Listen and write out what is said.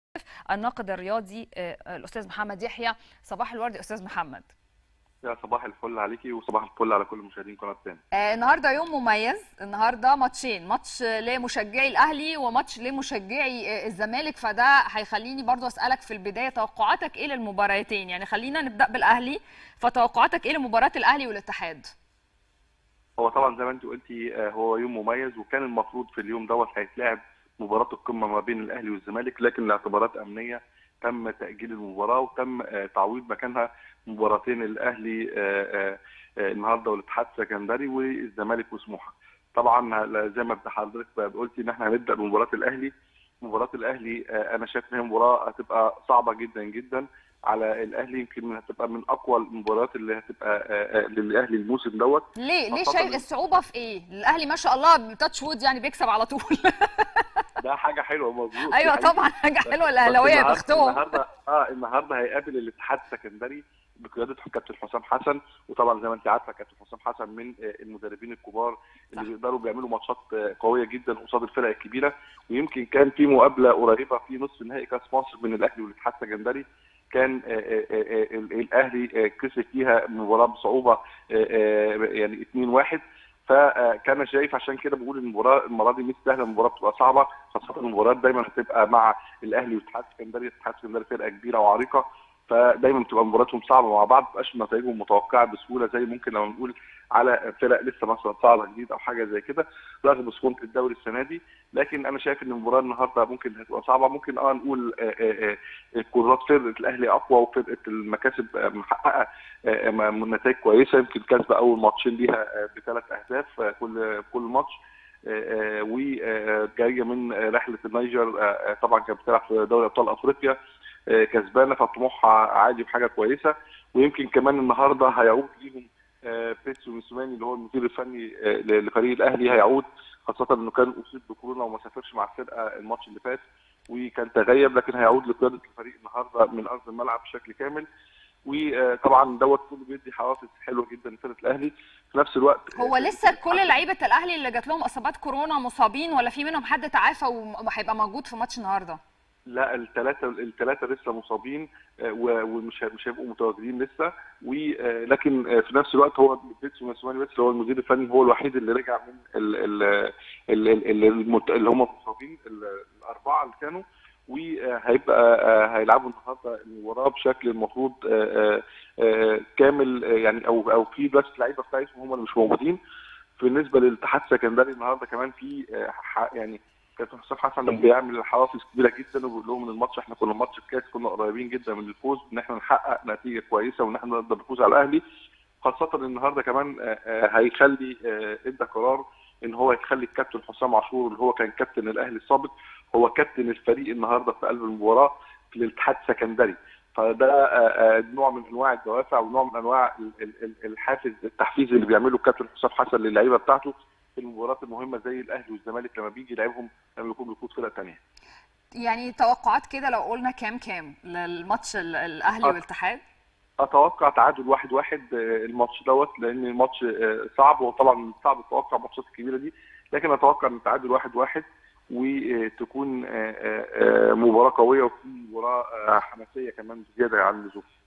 الناقد الرياضي الاستاذ محمد يحيى صباح الورد يا استاذ محمد يا صباح الفل عليكي وصباح الفل على كل مشاهدين قناه تاني آه النهارده يوم مميز النهارده ماتشين ماتش لمشجعي الاهلي وماتش لمشجعي الزمالك فده هيخليني برضو اسالك في البدايه توقعاتك ايه للمباراتين يعني خلينا نبدا بالاهلي فتوقعاتك ايه لمباراه الاهلي والاتحاد هو طبعا زي ما انت قلتي هو يوم مميز وكان المفروض في اليوم دوت هيتلعب مباراه القمه ما بين الاهلي والزمالك لكن لاعتبارات امنيه تم تاجيل المباراه وتم تعويض مكانها مباراتين الاهلي النهارده والاتحاد السكندري والزمالك وسموحه. طبعا زي ما حضرتك قلتي ان احنا هنبدا بمباراه الاهلي. مباراه الاهلي انا شايف ان هي مباراه هتبقى صعبه جدا جدا على الاهلي يمكن هتبقى من اقوى المباريات اللي هتبقى للاهلي الموسم دوت ليه ليه شايف الصعوبه في ايه؟ الاهلي ما شاء الله تاتش وود يعني بيكسب على طول ده حاجه حلوه مظبوط ايوه طبعا حاجه حلوه الاهلاويه بختهم النهارده اه النهارده هيقابل الاتحاد السكندري بقياده كابتن حسام حسن وطبعا زي ما انت عارفه كابتن حسام حسن من المدربين الكبار اللي بيقدروا بيعملوا ماتشات قويه جدا قصاد الفرق الكبيره ويمكن كان في مقابله قريبه في نصف نهائي كاس مصر بين الاهلي والاتحاد السكندري كان الاهلي كسب فيها مباراه بصعوبه يعني 2-1 فكان شايف عشان كده بقول المباراه المره دي مش سهله المباراه بتبقى صعبه خاصه المباريات دايما هتبقى مع الاهلي والاتحاد السكندري الاتحاد السكندري فرقه كبيره وعريقه فدايما بتبقى مباراتهم صعبه مع بعض ما بتبقاش نتائجهم متوقعه بسهوله زي ممكن لو نقول على فرق لسه مثلا صاعده جديد او حاجه زي كده رغم سخونه الدوري السنه دي لكن انا شايف ان المباراه النهارده ممكن هتبقى صعبه ممكن اه نقول قدرات فرقه الاهلي اقوى وفرقه المكاسب محققه نتائج كويسه يمكن كسبه اول ماتشين ليها بثلاث اهداف كل كل ماتش وجايه من رحله النيجر طبعا كانت بتلعب في دوري ابطال افريقيا كسبانه فطموحها عالي بحاجه كويسه ويمكن كمان النهارده هيعود ليهم بيتسو موسوماني اللي هو المدير الفني لفريق الاهلي هيعود خاصه انه كان اصيب بكورونا وما سافرش مع الفرقه الماتش اللي فات وكان تغيب لكن هيعود لقياده الفريق النهارده من ارض الملعب بشكل كامل وطبعا دوت كله بيدي حوافز حلوه جدا لفرقه الاهلي في نفس الوقت هو لسه كل لعيبه الاهلي اللي جات لهم اصابات كورونا مصابين ولا في منهم حد تعافى وهيبقى موجود في ماتش النهارده؟ لا الثلاثه الثلاثه لسه مصابين ومش مش هيبقوا متواجدين لسه ولكن في نفس الوقت هو بيتسو موسوماني بس هو المدير الفني هو الوحيد اللي رجع من اللي هم المصابين الاربعه اللي كانوا وهيبقى هيلعبوا النهارده المباراه بشكل المفروض كامل يعني او او في بس لعيبه بتاعتهم هم اللي مش موجودين بالنسبه للاتحاد السكندري النهارده كمان في يعني كابتن حسام حسن بيعمل حوافز كبيره جدا وبيقول لهم ان الماتش احنا كنا ماتش الكاس كنا قريبين جدا من الفوز ان احنا نحقق نتيجه كويسه وان احنا نقدر نفوز على الاهلي خاصه النهارده كمان هيخلي ادى قرار ان هو يخلي الكابتن حسام عاشور اللي هو كان كابتن الاهلي السابق هو كابتن الفريق النهارده في قلب المباراه في الاتحاد السكندري فده نوع من انواع الدوافع ونوع من انواع الحافز التحفيز اللي بيعمله الكابتن حسام حسن للعيبه بتاعته في المباريات المهمه زي الاهلي والزمالك لما بيجي يلعبهم لما يكون بيفوز فرقه ثانيه. يعني توقعات كده لو قلنا كام كام للماتش الاهلي والاتحاد؟ اتوقع تعادل واحد واحد الماتش دوت لان الماتش صعب وطبعا صعب التوقع الماتشات الكبيره دي لكن اتوقع ان التعادل واحد واحد وتكون مباراه قويه وفي مباراه حماسيه كمان زياده عن اللزوم.